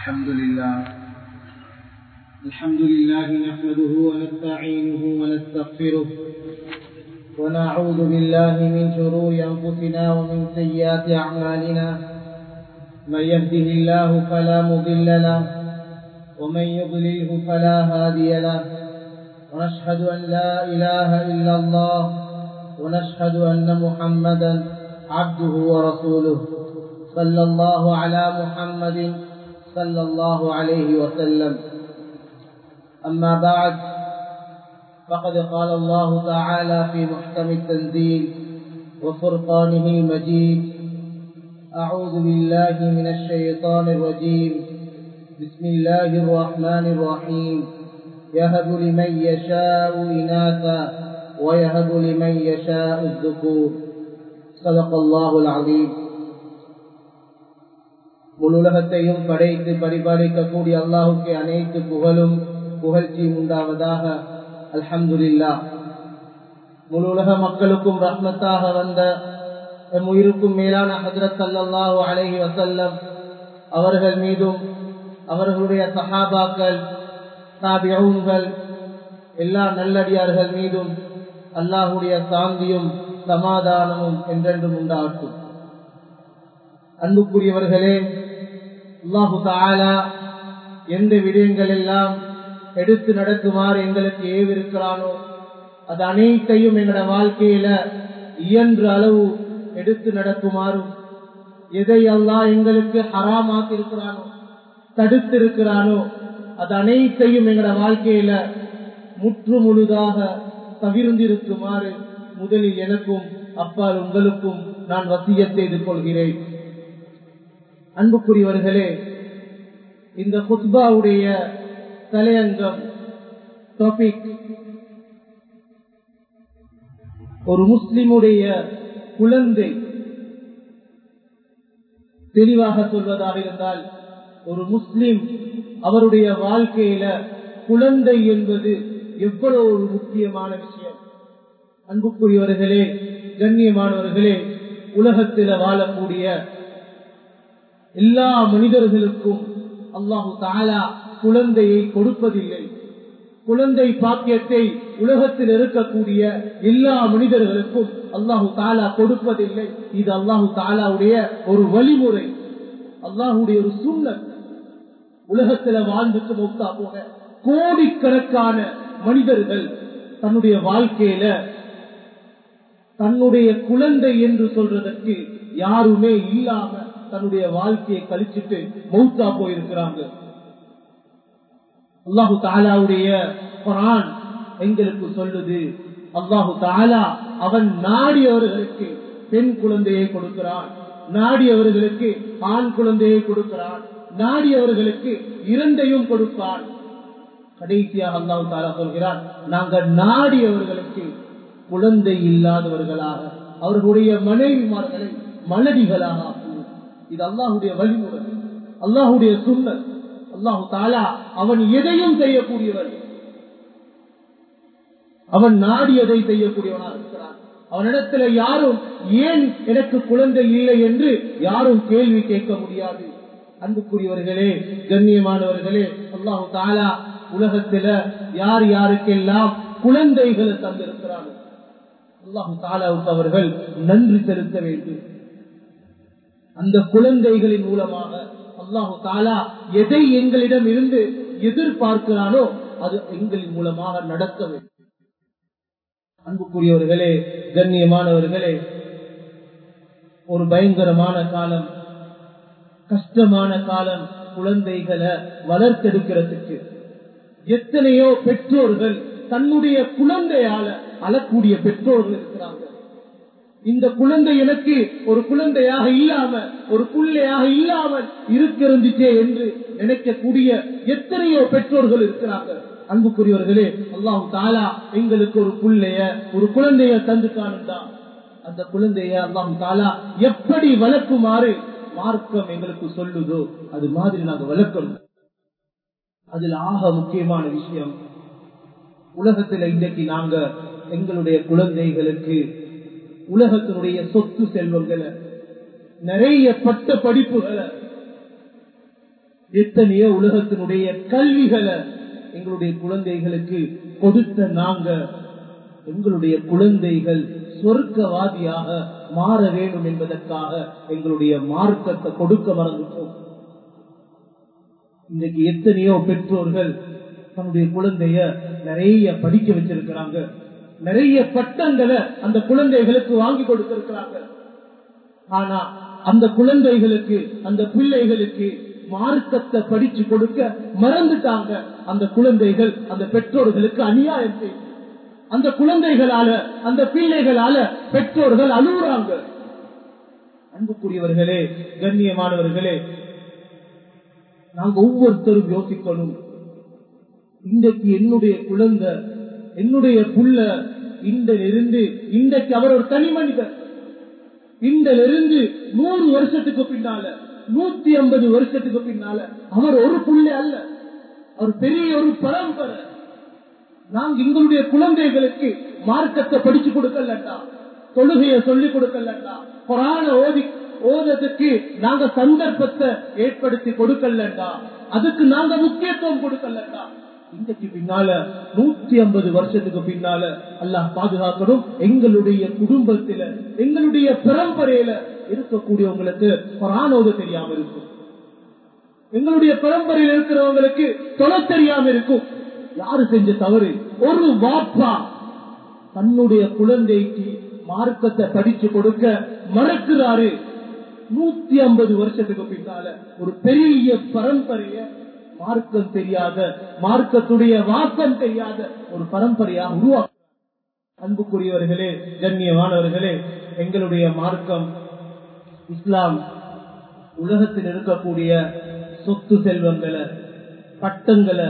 الحمد لله الحمد لله نحمده ونستعينه ونستغفره ونعوذ بالله من شرور أنفسنا ومن سيئات أعمالنا من يهده الله فلا مضل له ومن يضلله فلا هادي له ونشهد أن لا إله إلا الله ونشهد أن محمدا عبده ورسوله صلى الله على محمد صلى الله عليه وسلم أما بعد فقد قال الله تعالى في محكم التنزيل وفرقانه المجيد أعوذ بالله من الشيطان الرجيم بسم الله الرحمن الرحيم يهب لمن يشاء إناثا ويهب لمن يشاء الذكور صدق الله العظيم முழுலகத்தையும் படைத்து பரிபாலிக்கக்கூடிய அல்லாஹுக்கு அனைத்து புகழும் புகழ்ச்சியும் உண்டாவதாக அல்ஹம்துலில்லா முழு உலக மக்களுக்கும் ரஹ்மத்தாக வந்த எம் உயிருக்கும் மேலான ஹஜரத் அல்லாஹு அலஹி வசல்லம் அவர்கள் மீதும் அவர்களுடைய சஹாபாக்கள் தாபியவுன்கள் எல்லா நல்லடியார்கள் மீதும் அல்லாஹுடைய சாந்தியும் சமாதானமும் என்றென்றும் உண்டாகட்டும் அன்புக்குரியவர்களே அல்லாஹு தாலா எந்த விடயங்கள் எல்லாம் எடுத்து நடக்குமாறு எங்களுக்கு ஏவிருக்கிறானோ அது அனைத்தையும் எங்களோட வாழ்க்கையில இயன்ற அளவு எடுத்து நடக்குமாறும் எதை அல்லாஹ் எங்களுக்கு ஹராமாக்கி இருக்கிறானோ தடுத்து இருக்கிறானோ அது அனைத்தையும் எங்களோட வாழ்க்கையில முற்று முழுதாக தவிர்ந்திருக்குமாறு முதலில் எனக்கும் அப்பால் உங்களுக்கும் நான் வசிய செய்து கொள்கிறேன் அன்புக்குரியவர்களே இந்த குத்பாவுடைய தலையங்கம் டாபிக் ஒரு முஸ்லிமுடைய குழந்தை தெளிவாக சொல்வதாக இருந்தால் ஒரு முஸ்லிம் அவருடைய வாழ்க்கையில குழந்தை என்பது எவ்வளவு ஒரு முக்கியமான விஷயம் அன்புக்குரியவர்களே கண்ணியமானவர்களே உலகத்தில் வாழக்கூடிய எல்லா மனிதர்களுக்கும் அல்லாஹு தாலா குழந்தையை கொடுப்பதில்லை குழந்தை பாக்கியத்தை உலகத்தில் இருக்கக்கூடிய எல்லா மனிதர்களுக்கும் அல்லாஹு தாலா கொடுப்பதில்லை இது அல்லாஹு தாலாவுடைய ஒரு வழிமுறை அல்லாஹுடைய ஒரு சூழல் உலகத்துல வாழ்ந்துட்டு மௌத்தா போன கோடிக்கணக்கான மனிதர்கள் தன்னுடைய வாழ்க்கையில தன்னுடைய குழந்தை என்று சொல்றதற்கு யாருமே இல்லாம தன்னுடைய வாழ்க்கையை கழிச்சிட்டு மௌத்தா போயிருக்கிறாங்க அல்லாஹு தாலாவுடைய குரான் எங்களுக்கு சொல்லுது அல்லாஹு தாலா அவன் நாடியவர்களுக்கு பெண் குழந்தையை கொடுக்கிறான் நாடியவர்களுக்கு ஆண் குழந்தையை கொடுக்கிறான் நாடியவர்களுக்கு இரண்டையும் கொடுப்பான் கடைசியாக அல்லாஹு தாலா சொல்கிறான் நாங்கள் நாடியவர்களுக்கு குழந்தை இல்லாதவர்களாக அவர்களுடைய மனைவிமார்களை மலடிகளாக ஆக்குவோம் இது அல்லாஹுடைய வழிமுறை அல்லாஹுடைய சுண்ணல் அல்லாஹு தாலா அவன் எதையும் செய்யக்கூடியவன் அவன் நாடியதை செய்யக்கூடியவனாக இருக்கிறான் அவனிடத்துல யாரும் ஏன் எனக்கு குழந்தை இல்லை என்று யாரும் கேள்வி கேட்க முடியாது அன்புக்குரியவர்களே கண்ணியமானவர்களே அல்லாஹு தாலா உலகத்துல யார் யாருக்கெல்லாம் குழந்தைகளை தந்திருக்கிறார்கள் அல்லாஹு தாலாவுக்கு அவர்கள் நன்றி செலுத்த வேண்டும் அந்த குழந்தைகளின் மூலமாக அல்லாஹு தாலா எதை எங்களிடம் இருந்து எதிர்பார்க்கிறானோ அது எங்களின் மூலமாக நடக்க வேண்டும் அன்புக்குரியவர்களே கண்ணியமானவர்களே ஒரு பயங்கரமான காலம் கஷ்டமான காலம் குழந்தைகளை வளர்த்தெடுக்கிறதுக்கு எத்தனையோ பெற்றோர்கள் தன்னுடைய குழந்தையால அழக்கூடிய பெற்றோர்கள் இருக்கிறாங்க இந்த குழந்தை எனக்கு ஒரு குழந்தையாக இல்லாம ஒரு பிள்ளையாக இல்லாமல் இருக்கிருந்துச்சே என்று நினைக்கக்கூடிய எத்தனையோ பெற்றோர்கள் இருக்கிறாங்க அன்புக்குரியவர்களே அல்லாஹு தாலா எங்களுக்கு ஒரு பிள்ளைய ஒரு குழந்தைய தந்து காணுந்தான் அந்த குழந்தைய அல்லாஹு தாலா எப்படி வளர்க்குமாறு மார்க்கம் எங்களுக்கு சொல்லுதோ அது மாதிரி நாங்க வளர்க்கணும் அதில் ஆக முக்கியமான விஷயம் உலகத்துல இன்றைக்கு நாங்க எங்களுடைய குழந்தைகளுக்கு உலகத்தினுடைய சொத்து செல்வங்களை நிறைய பட்ட படிப்புகளை எத்தனையோ உலகத்தினுடைய கல்விகளை எங்களுடைய குழந்தைகளுக்கு கொடுத்த நாங்க எங்களுடைய குழந்தைகள் சொர்க்கவாதியாக மாற வேண்டும் என்பதற்காக எங்களுடைய மார்க்கத்தை கொடுக்க மறந்துட்டோம் இன்னைக்கு எத்தனையோ பெற்றோர்கள் தன்னுடைய குழந்தைய நிறைய படிக்க வச்சிருக்கிறாங்க நிறைய பட்டங்களை அந்த குழந்தைகளுக்கு வாங்கி கொடுத்திருக்கிறாங்க ஆனா அந்த குழந்தைகளுக்கு அந்த பிள்ளைகளுக்கு மார்க்கத்தை படிச்சு கொடுக்க மறந்துட்டாங்க அந்த குழந்தைகள் அந்த பெற்றோர்களுக்கு அநியாயம் செய்து அந்த குழந்தைகளால அந்த பிள்ளைகளால பெற்றோர்கள் அழுகுறாங்க அன்புக்குரியவர்களே கண்ணியமானவர்களே நாங்க ஒவ்வொருத்தரும் யோசிக்கணும் இன்றைக்கு என்னுடைய குழந்தை என்னுடைய புள்ள இன்றிலிருந்து இன்றைக்கு அவர் ஒரு தனி மனிதர் இன்றிலிருந்து நூறு வருஷத்துக்கு பின்னால நூத்தி ஐம்பது வருஷத்துக்கு பின்னால அவர் ஒரு புள்ள அல்ல அவர் பெரிய ஒரு பரம்பரை நாங்க எங்களுடைய குழந்தைகளுக்கு மார்க்கத்தை படிச்சு கொடுக்கலட்டா தொழுகையை சொல்லிக் கொடுக்கலட்டா புராண ஓதி ஓதத்துக்கு நாங்க சந்தர்ப்பத்தை ஏற்படுத்தி கொடுக்கலட்டா அதுக்கு நாங்க முக்கியத்துவம் கொடுக்கலட்டா இன்றைக்கு பின்னால நூத்தி ஐம்பது வருஷத்துக்கு பின்னால அல்லாஹ் பாதுகாக்கணும் எங்களுடைய குடும்பத்தில எங்களுடைய பரம்பரையில இருக்கக்கூடியவங்களுக்கு புராணோது தெரியாம இருக்கும் எங்களுடைய பரம்பரையில் இருக்கிறவங்களுக்கு தொலை தெரியாம இருக்கும் யாரு செஞ்ச தவறு ஒரு வாப்பா தன்னுடைய குழந்தைக்கு மார்க்கத்தை படிச்சு கொடுக்க மறக்கிறாரு நூத்தி ஐம்பது வருஷத்துக்கு பின்னால ஒரு பெரிய பரம்பரைய மார்க்கம் தெரியாத மார்க்கத்துடைய வாக்கம் தெரியாத ஒரு பரம்பரையாக உருவாக்க அன்புக்குரியவர்களே கண்ணியமானவர்களே எங்களுடைய மார்க்கம் இஸ்லாம் உலகத்தில் இருக்கக்கூடிய சொத்து செல்வங்களை பட்டங்களை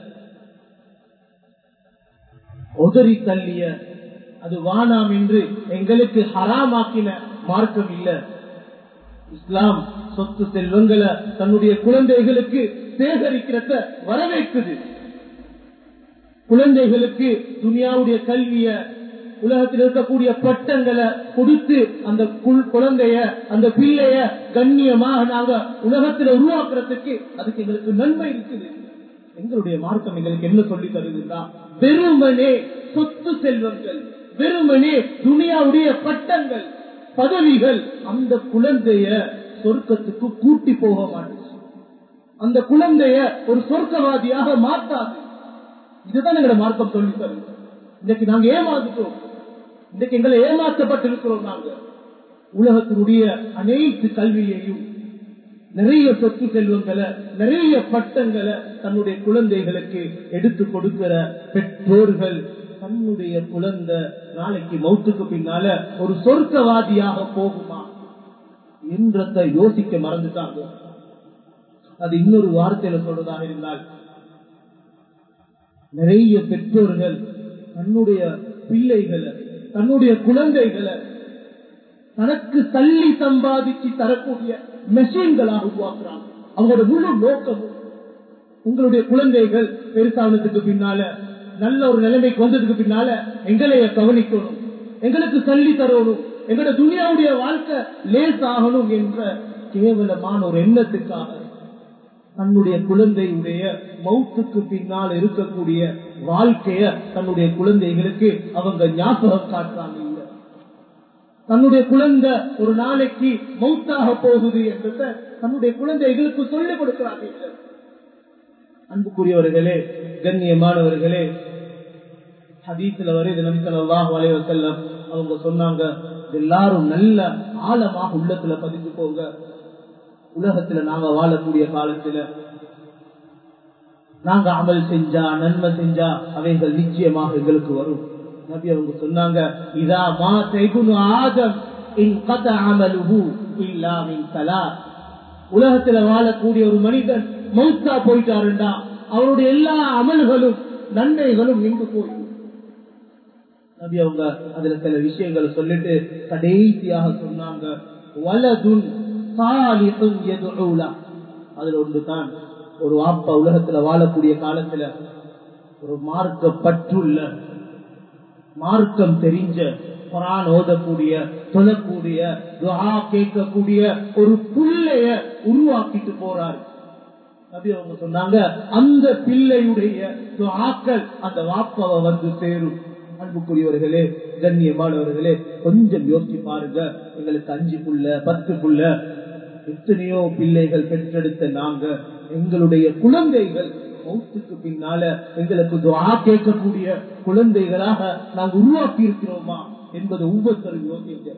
உதறி தள்ளிய அது வானாம் என்று எங்களுக்கு ஹராமாக்கின மார்க்கம் இல்ல இஸ்லாம் சொத்து செல்வங்களை தன்னுடைய குழந்தைகளுக்கு சேகரிக்கிறத வரவேற்குது குழந்தைகளுக்கு துனியாவுடைய கல்விய உலகத்தில் இருக்கக்கூடிய பட்டங்களை கொடுத்து அந்த குழந்தைய அந்த பிள்ளைய கண்ணியமாக நாங்க உலகத்தில் உருவாக்குறதுக்கு அதுக்கு எங்களுக்கு நன்மை இருக்குது எங்களுடைய மார்க்கம் எங்களுக்கு என்ன சொல்லி தருதுன்னா வெறுமனே சொத்து செல்வங்கள் வெறுமனே துனியாவுடைய பட்டங்கள் பதவிகள் அந்த குழந்தைய சொர்க்கத்துக்கு கூட்டி போக மாட்டுச்சு அந்த குழந்தைய ஒரு சொர்க்கவாதியாக மாத்தாது இதுதான் எங்களை மார்க்கம் சொல்லி தருது இன்னைக்கு நாங்க ஏமாந்துட்டோம் இன்னைக்கு எங்களை ஏமாற்றப்பட்டிருக்கிறோம் நாங்க உலகத்தினுடைய அனைத்து கல்வியையும் நிறைய சொத்து செல்வங்களை நிறைய பட்டங்களை தன்னுடைய குழந்தைகளுக்கு எடுத்து கொடுக்கிற பெற்றோர்கள் தன்னுடைய குழந்தை நாளைக்கு மௌத்துக்கு பின்னால ஒரு சொர்க்கவாதியாக போகுமா என்றத யோசிக்க மறந்துட்டாங்க அது இன்னொரு வார்த்தையில சொல்றதாக இருந்தால் நிறைய பெற்றோர்கள் தன்னுடைய பிள்ளைகளை தன்னுடைய குழந்தைகளை தனக்கு தள்ளி சம்பாதிச்சு தரக்கூடிய மெஷின்களாக உருவாக்குறாங்க அவங்களோட முழு நோக்கமும் உங்களுடைய குழந்தைகள் பெருசானதுக்கு பின்னால நல்ல ஒரு நிலைமைக்கு வந்ததுக்கு பின்னால எங்களைய கவனிக்கணும் எங்களுக்கு தள்ளி தரணும் எங்களோட துனியாவுடைய வாழ்க்கை லேஸ் ஆகணும் என்ற கேவலமான ஒரு எண்ணத்துக்காக தன்னுடைய குழந்தையுடைய மௌத்துக்கு பின்னால் இருக்கக்கூடிய வாழ்க்கைய தன்னுடைய குழந்தைகளுக்கு அவங்க ஞாபகம் காட்டுறாங்க இல்ல தன்னுடைய குழந்தை ஒரு நாளைக்கு மௌத்தாக போகுது என்றத தன்னுடைய குழந்தைகளுக்கு சொல்லிக் கொடுக்கிறாங்க இல்ல அன்புக்குரியவர்களே கண்ணியமானவர்களே ஹதீஸ்ல வருது நபி ஸல்லல்லாஹு அலைஹி வஸல்லம் அவங்க சொன்னாங்க எல்லாரும் நல்ல ஆழமாக உள்ளத்துல பதிஞ்சு போங்க உலகத்துல நாங்க வாழக்கூடிய காலத்துல நாங்க அமல் செஞ்சா நன்மை செஞ்சா அவைகள் நிச்சயமாக எங்களுக்கு வரும் நபி அவங்க சொன்னாங்க இதா மா செய்குனு ஆதம் இன் கத அமலுஹு இல்லா மின் சலா உலகத்துல வாழக்கூடிய ஒரு மனிதன் மௌத்தா போயிட்டாருண்டா அவருடைய எல்லா அமல்களும் நன்மைகளும் நின்று போய் நபி அவங்க அதுல சில விஷயங்களை சொல்லிட்டு கடைசியாக சொன்னாங்க வலதுன் அதுல ஒன்றுதான் ஒரு வாப்பா உலகத்துல வாழக்கூடிய காலத்துல ஒரு மார்க்க பற்றுள்ள மார்க்கம் தெரிஞ்ச குரான் ஓதக்கூடிய சொல்லக்கூடிய துஹா கேட்கக்கூடிய ஒரு புள்ளைய உருவாக்கிட்டு போறார் நபி அவங்க சொன்னாங்க அந்த பிள்ளையுடைய துஆக்கள் அந்த வாப்பாவை வந்து சேரும் அன்புக்குரியவர்களே கண்ணியமானவர்களே கொஞ்சம் யோசிச்சு பாருங்க எங்களுக்கு அஞ்சு புள்ள பத்து புள்ள எத்தனையோ பிள்ளைகள் பெற்றெடுத்த நாங்க எங்களுடைய குழந்தைகள் மௌத்துக்கு பின்னால எங்களுக்கு துஆ கேட்கக்கூடிய குழந்தைகளாக நாங்க உருவாக்கி இருக்கிறோமா என்பது ஒவ்வொருத்தரும் யோசிங்க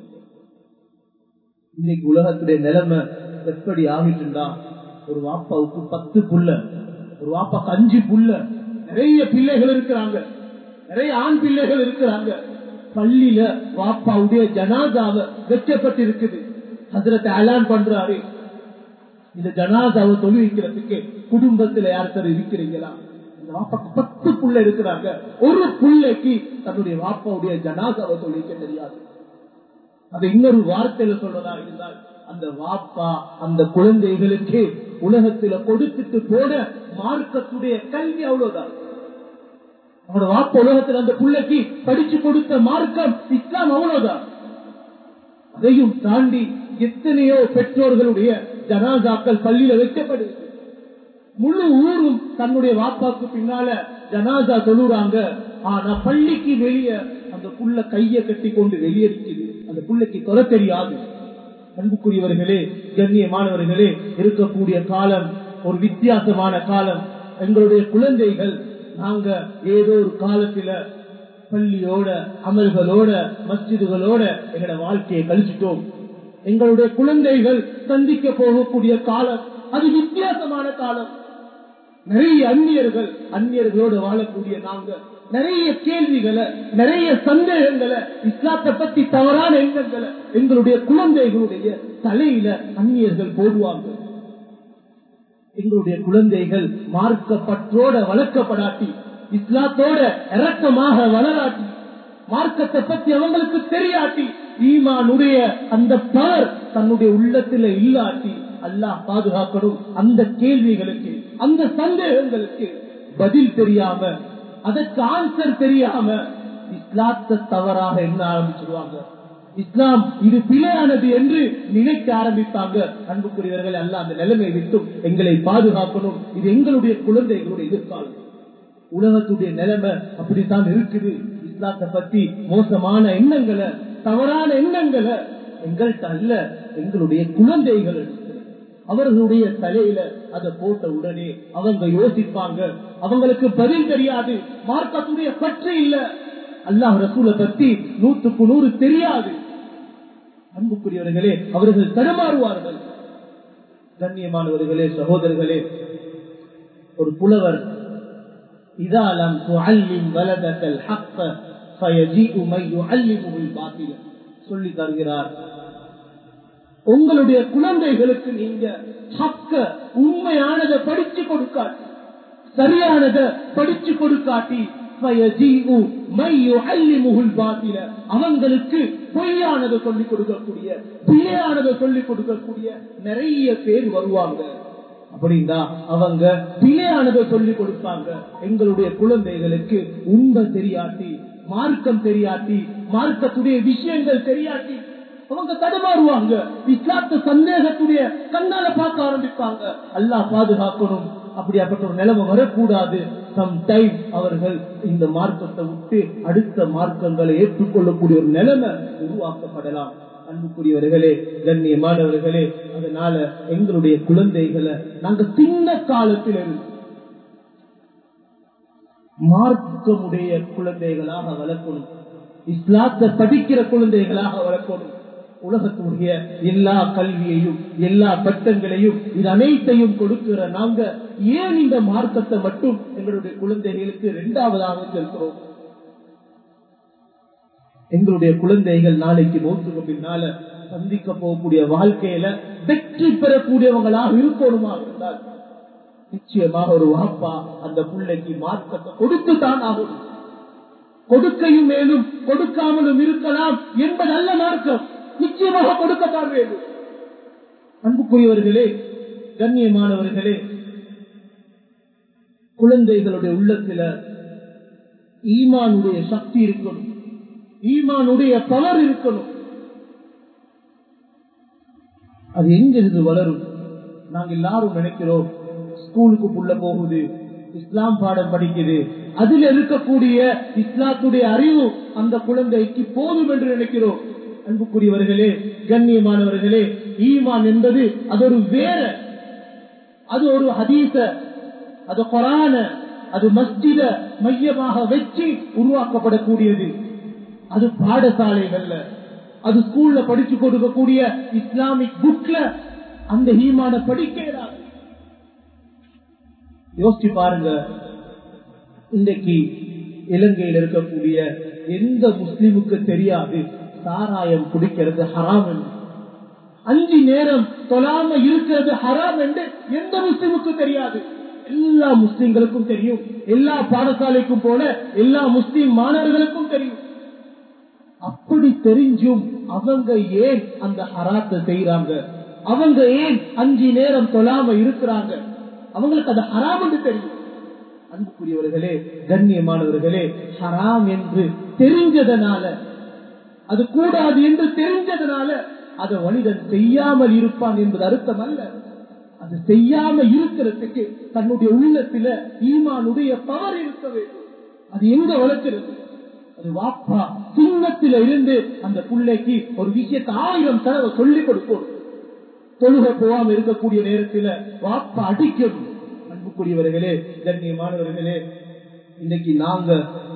இன்னைக்கு உலகத்துடைய நிலைமை எப்படி ஆகிட்டுண்டா ஒரு வாப்பாவுக்கு பத்து புள்ள ஒரு வாப்பாக்கு அஞ்சு புள்ள நிறைய பிள்ளைகள் இருக்கிறாங்க நிறைய ஆண் பிள்ளைகள் இருக்கிறாங்க பள்ளியில வாப்பாவுடைய ஜனாதாவை வைக்கப்பட்டிருக்குது அதிரத்தை அலான் பண்றாரு இந்த ஜனாதாவை தொழுவிக்கிறதுக்கு குடும்பத்துல யார்த்தர் இருக்கிறீங்களா இந்த வாப்பாக்கு பத்து புள்ள இருக்கிறாங்க ஒரு புள்ளைக்கு தன்னுடைய வாப்பாவுடைய ஜனாதாவை தொழிக்க தெரியாது அது இன்னொரு வார்த்தையில சொல்றதா இருந்தால் அந்த வாப்பா அந்த குழந்தைகளுக்கு உலகத்துல கொடுத்துட்டு போன மார்க்கத்துடைய கல்வி அவ்வளவுதான் அவனோட வாப்ப உலகத்துல அந்த பிள்ளைக்கு படிச்சு கொடுத்த மார்க்கம் இஸ்லாம் அவ்வளவுதான் அதையும் தாண்டி எத்தனையோ பெற்றோர்களுடைய ஜனாசாக்கள் பள்ளியில வைக்கப்படுது முழு ஊரும் தன்னுடைய வாப்பாக்கு பின்னால ஜனாசா சொல்லுறாங்க ஆனா பள்ளிக்கு வெளியே அந்த புள்ள கைய கட்டி கொண்டு வெளியேறிக்குது அந்த புள்ளைக்கு தொலை தெரியாது அன்புக்குரியவர்களே கண்ணியமானவர்களே இருக்கக்கூடிய காலம் ஒரு வித்தியாசமான காலம் எங்களுடைய குழந்தைகள் நாங்க ஏதோ ஒரு காலத்துல பள்ளியோட அமல்களோட மஸ்ஜிதுகளோட எங்களோட வாழ்க்கையை கழிச்சிட்டோம் எங்களுடைய குழந்தைகள் சந்திக்க போகக்கூடிய காலம் அது வித்தியாசமான காலம் நிறைய அந்நியர்கள் அந்நியர்களோடு வாழக்கூடிய நாங்க நிறைய கேள்விகளை நிறைய சந்தேகங்களை இஸ்லாத்தை பத்தி தவறான எண்ணங்களை எங்களுடைய குழந்தைகளுடைய தலையில அந்நியர்கள் போடுவாங்க எங்களுடைய குழந்தைகள் மார்க்கப்பற்றோட வளர்க்கப்படாட்டி இஸ்லாத்தோட இறக்கமாக வளராட்டி மார்க்கத்தை பத்தி அவங்களுக்கு தெரியாட்டி ஈமானுடைய அந்த பவர் தன்னுடைய உள்ளத்துல இல்லாட்டி அல்லாஹ் பாதுகாக்கணும் அந்த கேள்விகளுக்கு அந்த சந்தேகங்களுக்கு பதில் தெரியாம அதற்கு ஆன்சர் தெரியாம இஸ்லாத்தை தவறாக என்ன ஆரம்பிச்சிருவாங்க இஸ்லாம் இது பிழையானது என்று நினைக்க ஆரம்பித்தாங்க அன்புக்குரியவர்கள் அல்ல அந்த நிலைமை விட்டும் எங்களை பாதுகாக்கணும் இது எங்களுடைய குழந்தைகளுடைய எதிர்காலம் உலகத்துடைய நிலைமை அப்படித்தான் இருக்குது இஸ்லாத்தை பத்தி மோசமான எண்ணங்களை தவறான எண்ணங்களை எங்கள்கிட்ட அல்ல எங்களுடைய குழந்தைகள் அவர்களுடைய தலையில அதை போட்ட உடனே அவங்க யோசிப்பாங்க அவங்களுக்கு பதில் தெரியாது மார்க்கத்துடைய பற்று இல்ல அல்லாஹ் ரசூலை பத்தி நூற்றுக்கு நூறு தெரியாது அன்புக்குரியவர்களே அவர்கள் தடுமாறுவார்கள் கண்ணியமானவர்களே சகோதரர்களே ஒரு புலவர் இதாலம் துஅல்லிம் வலதக்கல் ஹக்க ஃபயஜீஉ மை யுஅல்லிமுல் பாத்தில சொல்லி தருகிறார் உங்களுடைய குழந்தைகளுக்கு நீங்க ஹக்க உண்மையானதை படிச்சு கொடுக்காட்டி சரியானதை படிச்சு கொடுக்காட்டி அவங்களுக்கு பொய்யானதை சொல்லிக் கொடுக்கக்கூடிய பிழையானதை சொல்லிக் கொடுக்கக்கூடிய நிறைய பேர் வருவாங்க அப்படின்னா அவங்க பிழையானதை சொல்லிக் கொடுப்பாங்க எங்களுடைய குழந்தைகளுக்கு உண்மை தெரியாட்டி மார்க்கம் தெரியாட்டி மார்க்கத்துடைய விஷயங்கள் தெரியாட்டி அவங்க தடுமாறுவாங்க இஸ்லாத்த சந்தேகத்துடைய கண்ணால பார்க்க ஆரம்பிப்பாங்க அல்லாஹ் பாதுகாக்கணும் அப்படியாப்பட்ட ஒரு நிலைமை வரக்கூடாது சம் டைம் அவர்கள் இந்த மார்க்கத்தை விட்டு அடுத்த மார்க்கங்களை ஏற்றுக்கொள்ளக்கூடிய ஒரு நிலைமை உருவாக்கப்படலாம் அன்புக்குரியவர்களே கண்ணியமானவர்களே அதனால எங்களுடைய குழந்தைகளை நாங்க சின்ன காலத்தில் இருந்து மார்க்கமுடைய குழந்தைகளாக வளர்க்கணும் இஸ்லாத்தை படிக்கிற குழந்தைகளாக வளர்க்கணும் உலகத்துடைய எல்லா கல்வியையும் எல்லா பட்டங்களையும் இது அனைத்தையும் கொடுக்கிற நாங்க ஏன் இந்த மார்க்கத்தை மட்டும் எங்களுடைய குழந்தைகளுக்கு இரண்டாவதாக செல்கிறோம் எங்களுடைய குழந்தைகள் நாளைக்கு மோத்துக்கு பின்னால சந்திக்க போகக்கூடிய வாழ்க்கையில வெற்றி பெறக்கூடியவங்களாக இருக்கணுமா இருந்தால் நிச்சயமாக ஒரு வாப்பா அந்த பிள்ளைக்கு மார்க்கத்தை கொடுத்து தான் ஆகும் கொடுக்கையும் மேலும் கொடுக்காமலும் இருக்கலாம் என்பது அல்ல மார்க்கம் நிச்சயமாக கொடுக்கத்தான் வேண்டும் அன்புக்குரியவர்களே கண்ணியமானவர்களே குழந்தைகளுடைய உள்ளத்துல ஈமானுடைய சக்தி இருக்கணும் ஈமானுடைய பவர் இருக்கணும் அது எங்கிருந்து வளரும் நாங்க எல்லாரும் நினைக்கிறோம் ஸ்கூலுக்கு புள்ள போகுது இஸ்லாம் பாடம் படிக்குது அதில் இருக்கக்கூடிய இஸ்லாத்துடைய அறிவு அந்த குழந்தைக்கு போதும் என்று நினைக்கிறோம் அன்புக்குரியவர்களே கண்ணியமானவர்களே ஈமான் என்பது அது ஒரு வேற அது ஒரு ஹதீச அது கொரான அது மஸ்ஜித மையமாக வச்சு உருவாக்கப்படக்கூடியது அது பாடசாலைகள்ல அது ஸ்கூல்ல படிச்சு கொடுக்கக்கூடிய இஸ்லாமிக் புக்ல அந்த ஈமான படிக்கிறார் யோசிச்சு பாருங்க இன்றைக்கு இலங்கையில் இருக்கக்கூடிய எந்த முஸ்லிமுக்கு தெரியாது சாராயம் குடிக்கிறது ஹராம் என்று அஞ்சு நேரம் தொழாம இருக்கிறது ஹராம் என்று எந்த முஸ்லிமுக்கு தெரியாது எல்லா முஸ்லிம்களுக்கும் தெரியும் எல்லா பாடசாலைக்கும் போல எல்லா முஸ்லிம் மாணவர்களுக்கும் தெரியும் அப்படி தெரிஞ்சும் அவங்க ஏன் அந்த ஹராத்தை செய்யறாங்க அவங்க ஏன் அஞ்சு நேரம் தொழாம இருக்கிறாங்க அவங்களுக்கு அது ஹராம் என்று தெரியும் அன்புக்குரியவர்களே கண்ணியமானவர்களே ஹராம் என்று தெரிஞ்சதனால அது கூடாது என்று தெரிஞ்சதனால அதை மனிதன் செய்யாமல் இருப்பான் என்பது அர்த்தம் அல்ல அது செய்யாம இருக்கிறதுக்கு தன்னுடைய உள்ளத்துல ஈமானுடைய பவர் இருக்க வேண்டும் அது எங்க வளர்க்கிறது அது வாப்பா சின்னத்தில இருந்து அந்த பிள்ளைக்கு ஒரு விஷயத்தை ஆயிரம் தடவை சொல்லிக் கொடுக்கும் தொழுக போகாம இருக்கக்கூடிய நேரத்துல வாப்பா அடிக்கணும் அன்புக்குரியவர்களே கண்ணியமானவர்களே இன்னைக்கு நாங்க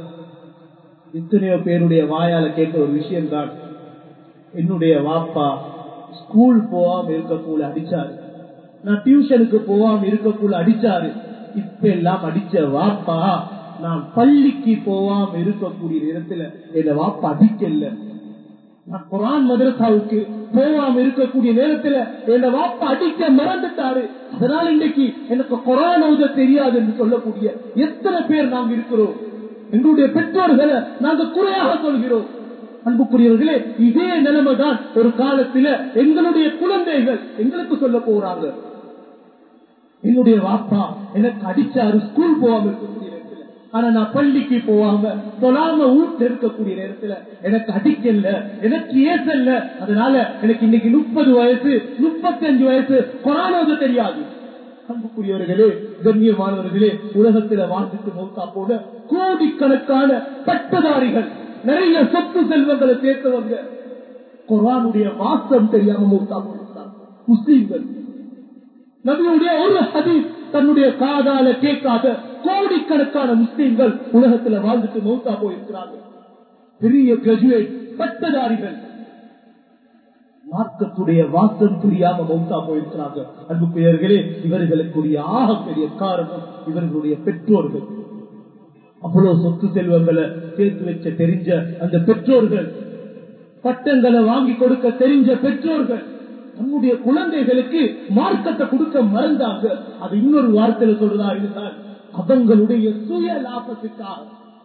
எத்தனையோ பேருடைய வாயால கேட்ட ஒரு விஷயம் தான் என்னுடைய வாப்பா ஸ்கூல் போகாம இருக்கக்கூட அடிச்சாரு நான் டியூஷனுக்கு போகாம இருக்கக்கூட அடிச்சாரு இப்ப எல்லாம் அடிச்ச வாப்பா நான் பள்ளிக்கு போகாம இருக்கக்கூடிய நேரத்துல என்ன வாப்பா அடிக்கல நான் குரான் மதரசாவுக்கு போகாம இருக்கக்கூடிய நேரத்துல என்ன வாப்பா அடிக்க மறந்துட்டாரு அதனால இன்னைக்கு எனக்கு குரான் ஓத தெரியாது என்று சொல்லக்கூடிய எத்தனை பேர் நாம் இருக்கிறோம் எங்களுடைய பெற்றோர்களை நாங்க குறையாக சொல்கிறோம் அன்புக்குரியவர்களே இதே நிலைமை தான் ஒரு காலத்துல எங்களுடைய குழந்தைகள் எங்களுக்கு சொல்ல போறாங்க என்னுடைய வாப்பா எனக்கு அடிச்சாரு ஸ்கூல் போகாம இருக்கக்கூடிய நேரத்துல ஆனா நான் பள்ளிக்கு போகாம தொழாம வீட்டுல இருக்கக்கூடிய நேரத்துல எனக்கு அடிக்கல எனக்கு ஏசல்ல அதனால எனக்கு இன்னைக்கு முப்பது வயசு முப்பத்தஞ்சு வயசு கொரோனாவது தெரியாது அன்புக்குரியவர்களே கண்ணியமானவர்களே உலகத்துல வாழ்ந்துட்டு மௌத்தா போன கோடிக்கணக்கான பட்டதாரிகள் நிறைய சொத்து செல்வங்களை சேர்த்தவங்க குரானுடைய வாசம் தெரியாம மௌத்தா போயிருந்தாங்க முஸ்லீம்கள் நபியுடைய ஒரு ஹதீஸ் தன்னுடைய காதால கேட்காத கோடிக்கணக்கான முஸ்லீம்கள் உலகத்துல வாழ்ந்துட்டு மௌத்தா போயிருக்கிறாங்க பெரிய கிராஜுவேட் பட்டதாரிகள் மார்க்கத்துடைய வாசம் புரியாம மௌத்தா போயிருக்கிறாங்க அன்புக்குரியவர்களே இவர்களுக்குரிய ஆகப்பெரிய காரணம் இவர்களுடைய பெற்றோர்கள் அவ்வளவு சொத்து செல்வங்களை சேர்த்து வச்ச தெரிஞ்ச அந்த பெற்றோர்கள் பட்டங்களை வாங்கி கொடுக்க தெரிஞ்ச பெற்றோர்கள் தன்னுடைய குழந்தைகளுக்கு மார்க்கத்தை கொடுக்க மறந்தாங்க அது இன்னொரு வார்த்தையில சொல்றதா இருந்தால் அவங்களுடைய சுய லாபத்துக்காக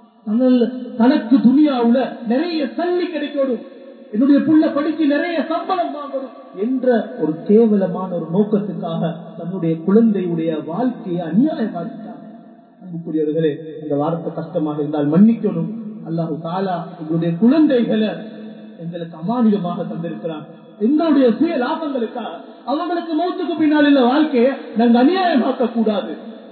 தனக்கு துணியாவுல நிறைய சல்லி கிடைக்கணும் என்னுடைய புள்ள படிச்சு நிறைய சம்பளம் வாங்கணும் என்ற ஒரு கேவலமான ஒரு நோக்கத்துக்காக தன்னுடைய குழந்தையுடைய வாழ்க்கையை அநியாயமாக்கிட்டாங்க அன்புக்குரியவர்களே அந்த வார்த்தை கஷ்டமாக இருந்தால் மன்னிக்கணும் அல்லாஹு தாலா எங்களுடைய குழந்தைகளை எங்களுக்கு அமானியமாக தந்திருக்கிறான் எங்களுடைய சுய லாபங்களுக்காக அவங்களுக்கு மௌத்துக்கு பின்னால் உள்ள வாழ்க்கையை நாங்க அநியாயமாக்க கூடாது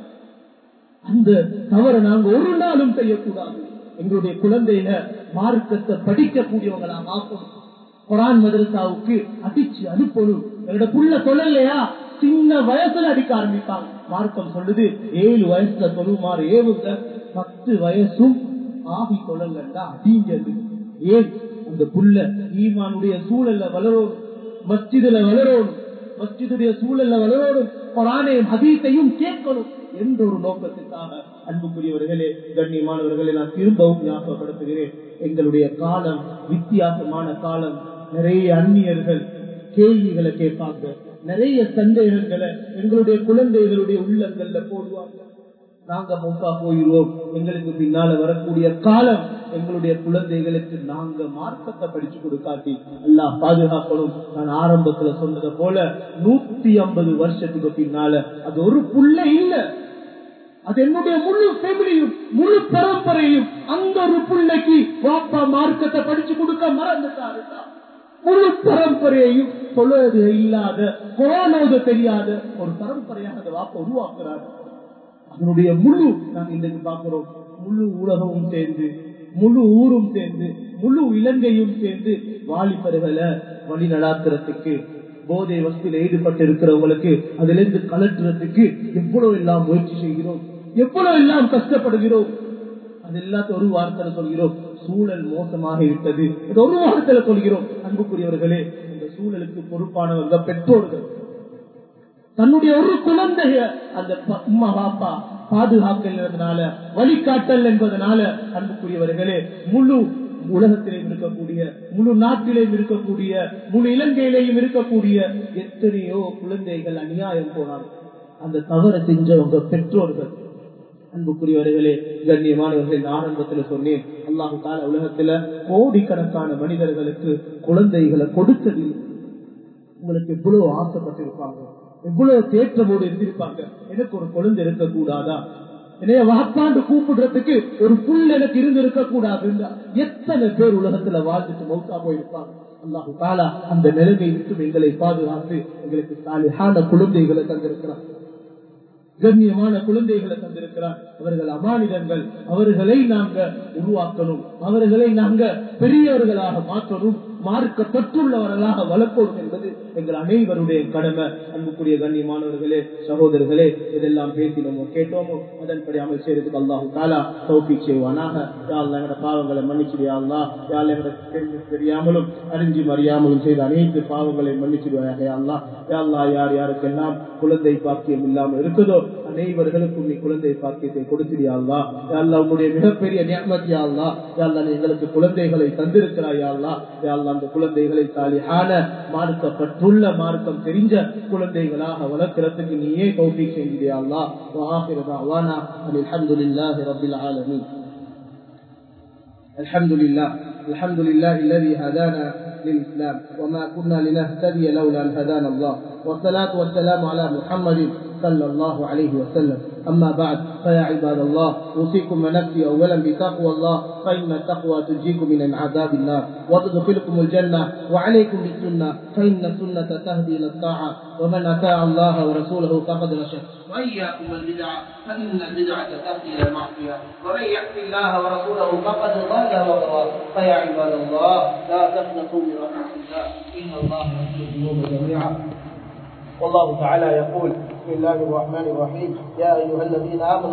அந்த தவறை நாங்க ஒரு நாளும் செய்யக்கூடாது எங்களுடைய குழந்தையில மார்க்கத்தை படிக்கக்கூடியவங்களா ஆக்கணும் குரான் மதரசாவுக்கு அடிச்சு அனுப்பணும் என்னோட புள்ள சொல்லலையா சின்ன வயசுல அடிக்க ஆரம்பிப்பாங்க மார்க்கம் சொல்லுது ஏழு வயசுல தொழுமாறு ஏவுங்க பத்து வயசும் ஆகி தொழலண்டா அடிங்கிறது ஏன் அந்த புள்ள ஈமானுடைய சூழல்ல வளரோடும் மஸ்ஜிதுல வளரோடும் மஸ்ஜிதுடைய சூழல்ல வளரோடும் குரானையும் ஹதீஸையும் கேட்கணும் என்ற ஒரு நோக்கத்துக்காக அன்புக்குரியவர்களே கண்ணியமானவர்களை நான் திரும்பவும் ஞாபகப்படுத்துகிறேன் எங்களுடைய காலம் வித்தியாசமான காலம் நிறைய அந்நியர்கள் கேள்விகளை கேட்பாங்க நிறைய சந்தேகங்களை எங்களுடைய குழந்தைகளுடைய உள்ளங்கள்ல போடுவாங்க நாங்க மௌக்கா போயிடுவோம் எங்களுக்கு பின்னால வரக்கூடிய காலம் எங்களுடைய குழந்தைகளுக்கு நாங்க மார்க்கத்தை படிச்சு கொடுக்காட்டி எல்லாம் பாதுகாக்கணும் நான் ஆரம்பத்துல சொன்னதை போல நூத்தி ஐம்பது வருஷத்துக்கு பின்னால அது ஒரு புள்ள இல்ல அது என்னுடைய முழு ஃபேமிலியும் முழு பரம்பரையும் அந்த ஒரு பிள்ளைக்கு வாப்பா மார்க்கத்தை படிச்சு கொடுக்க மறந்துட்டாருடா முழு பரம்பரையையும் தொழுவது இல்லாத குரானோத தெரியாத ஒரு பரம்பரையாக அந்த வாப்பை உருவாக்குறார் அதனுடைய முழு நாங்க இன்றைக்கு பார்க்கிறோம் முழு உலகமும் சேர்ந்து முழு ஊரும் சேர்ந்து முழு இலங்கையும் சேர்ந்து வாலிபர்களை வழி நடாத்துறதுக்கு போதை வசதியில் ஈடுபட்டு இருக்கிறவங்களுக்கு அதுல இருந்து கலட்டுறதுக்கு எவ்வளவு எல்லாம் முயற்சி செய்கிறோம் எவ்வளவு எல்லாம் கஷ்டப்படுகிறோம் அது எல்லாத்தையும் ஒரு வார்த்தை சொல்கிறோம் சூழல் மோசமாக விட்டது இது ஒரு வார்த்தையில சொல்கிறோம் அன்புக்குரியவர்களே இந்த சூழலுக்கு பொறுப்பானவங்க பெற்றோர்கள் தன்னுடைய ஒரு குழந்தைய அந்த ப- உம்மா பாப்பா பாதுகாக்கல்ன்றதுனால வழிகாட்டல் என்பதனால அன்புக்குரியவர்களே முழு உலகத்திலேயும் இருக்கக்கூடிய முழு நாட்டிலேயும் இருக்கக்கூடிய முழு இலங்கையிலேயும் இருக்கக்கூடிய எத்தனையோ குழந்தைகள் அநியாயம் போனாங்க அந்த தவறை செஞ்சவங்க பெற்றோர்கள் அன்புக்குரியவர்களே கண்ணியமானவர்கள் நான் ஆரம்பத்துல சொன்னேன் அல்லாஹு கால உலகத்துல கோடிக்கணக்கான மனிதர்களுக்கு குழந்தைகளை கொடுத்ததில்லை உங்களுக்கு எவ்வளவு ஆசைப்பட்டிருப்பாங்க எவ்வளவு தேற்றமோடு இருந்திருப்பாங்க எனக்கு ஒரு குழந்தை இருக்கக்கூடாதா என்னைய வாப்பாண்டு கூப்பிடுறதுக்கு ஒரு புல் எனக்கு இருந்து இருக்க கூடாது எத்தனை பேர் உலகத்துல வாழ்ந்துட்டு மௌத்தா போயிருப்பாங்க அல்லாஹு தாலா அந்த நிலைமை விட்டு எங்களை பாதுகாத்து எங்களுக்கு சாலிஹான குழந்தைகளை தந்திருக்கிறார் கண்ணியமான குழந்தைகளை தந்திருக்கிறார் அவர்கள் அமானிதங்கள் அவர்களை நாங்க உருவாக்கணும் அவர்களை நாங்க பெரியவர்களாக மாற்றணும் மார்க்க தொற்றுள்ளவர்களாக வளர்க்கணும் என்பது எங்கள் அனைவருடைய கடமை அன்புக்குரிய கண்ணியமானவர்களே சகோதரர்களே இதெல்லாம் பேசினோமோ கேட்டோமோ அதன்படி அமல் செய்யறதுக்கு அல்லாஹு தாலா தௌஃபீக் செய்வானாக யாழ்லா எங்கட பாவங்களை மன்னிச்சிடுயா அல்லா யாழ் எங்கட தெரிஞ்சு தெரியாமலும் அறிஞ்சி அறியாமலும் செய்த அனைத்து பாவங்களை மன்னிச்சிடுவாயாக யா அல்லா யாழ்லா யார் யாருக்கெல்லாம் குழந்தை பாக்கியம் இல்லாமல் இருக்குதோ அனைவர்களுக்கும் நீ குழந்தை பாக்கியத்தை கொடுத்தியா அல்லா யாழ்லா உன்னுடைய மிகப்பெரிய நியமத் யா அல்லா யாழ்லா நீ எங்களுக்கு குழந்தைகளை தந்திருக்கிறாய் யா அல்லா யாழ்லா அந்த குழந்தைகளை சாலிஹான மார்க்கப்பட்டுள்ள மார்க்கம் தெரிஞ்ச குழந்தைகளாக வளர்க்கிறதுக்கு நீயே கௌபி செஞ்சியா அல்லா وآخر دعوانا أن الحمد لله رب العالمين الحمد لله الحمد لله الذي هدانا للإسلام وما كنا لنهتدي لولا أن هدانا الله والصلاة والسلام على محمد صلى الله عليه وسلم أما بعد فيا عباد الله أوصيكم ونفسي أولا بتقوى الله فإن التقوى تنجيكم من عذاب النار وتدخلكم الجنة وعليكم بالسنة فإن السنة تهدي إلى الطاعة ومن أطاع الله ورسوله فقد رشد وإياكم والبدعة فإن البدعة تهدي إلى المعصية ومن يعص الله ورسوله فقد ضل وغوى فيا عباد الله لا تقنطوا من رحمة الله إن الله يغفر الذنوب جميعا والله تعالى يقول بسم الله الرحمن الرحيم يا أيها الذين آمنوا